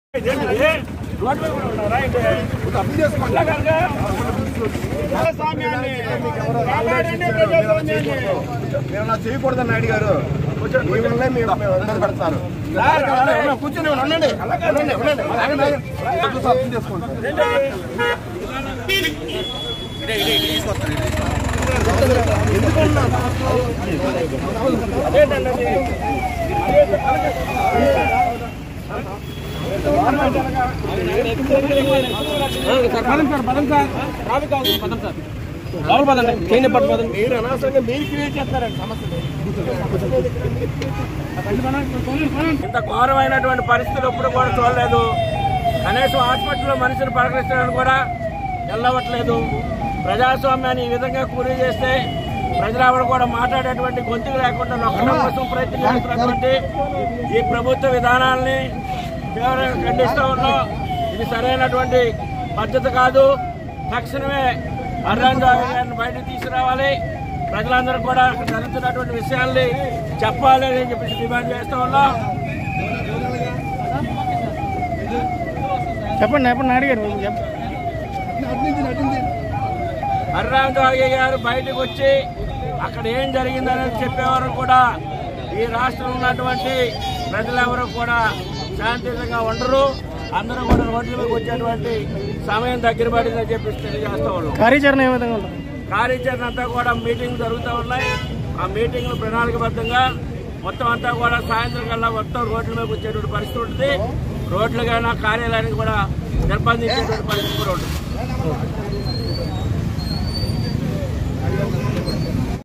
మేము అలా చేయకూడదని నాయుడు గారు మీ వల్లే మేము మేము ఇబ్బంది పడతారు కూర్చొని ఉండండి ఉండండి ఉండండి ఆగండి, ఆగండి. కొంచెం అర్థం చేసుకోండి మీరు అనవసరంగా మీరు క్రియేట్ చేస్తారండి సమస్యలు ఇంత ఘోరమైనటువంటి పరిస్థితులు ఎప్పుడు కూడా చూడలేదు కనీసం హాస్పిటల్లో మనిషిని పలకరించడానికి కూడా వెళ్ళవట్లేదు ప్రజాస్వామ్యాన్ని ఈ విధంగా కూలీ చేస్తే ప్రజలెవరు కూడా మాట్లాడేటువంటి గొంతుకు లేకుండా నొక్కడం కోసం ప్రయత్నం చేస్తున్నటువంటి ఈ ప్రభుత్వ విధానాల్ని తీవ్రంగా ఖండిస్తూ ఉన్నాం ఇది సరైనటువంటి పద్ధతి కాదు తక్షణమే అరవింద్ గారిని బయటకు తీసుకురావాలి ప్రజలందరూ కూడా అక్కడ జరుగుతున్నటువంటి విషయాల్ని చెప్పాలి అని చెప్పేసి డిమాండ్ చేస్తూ ఉన్నాం చెప్పండి చెప్పండి అడిగారు చెప్పండి హరిరామ్ జోగి గారు బయటకు వచ్చి అక్కడ ఏం జరిగిందనేది చెప్పేవారు కూడా ఈ రాష్ట్రంలో ఉన్నటువంటి ప్రజలెవరూ కూడా శాంతియుతంగా ఉండరు అందరూ కూడా రోడ్ల మీదకి వచ్చేటువంటి సమయం దగ్గర పడిందని చెప్పేసి తెలియజేస్తూ ఉన్నాం కార్యాచరణ ఏ విధంగా ఉంటుంది కార్యాచరణ అంతా కూడా మీటింగ్ జరుగుతూ ఉన్నాయి ఆ మీటింగ్లు ప్రణాళికబద్ధంగా మొత్తం అంతా కూడా సాయంత్రం కల్లా మొత్తం రోడ్ల మీద వచ్చేటువంటి పరిస్థితి ఉంటుంది రోడ్లు కానీ కార్యాలయానికి కూడా నిర్బంధించేటువంటి పరిస్థితి కూడా ఉంటుంది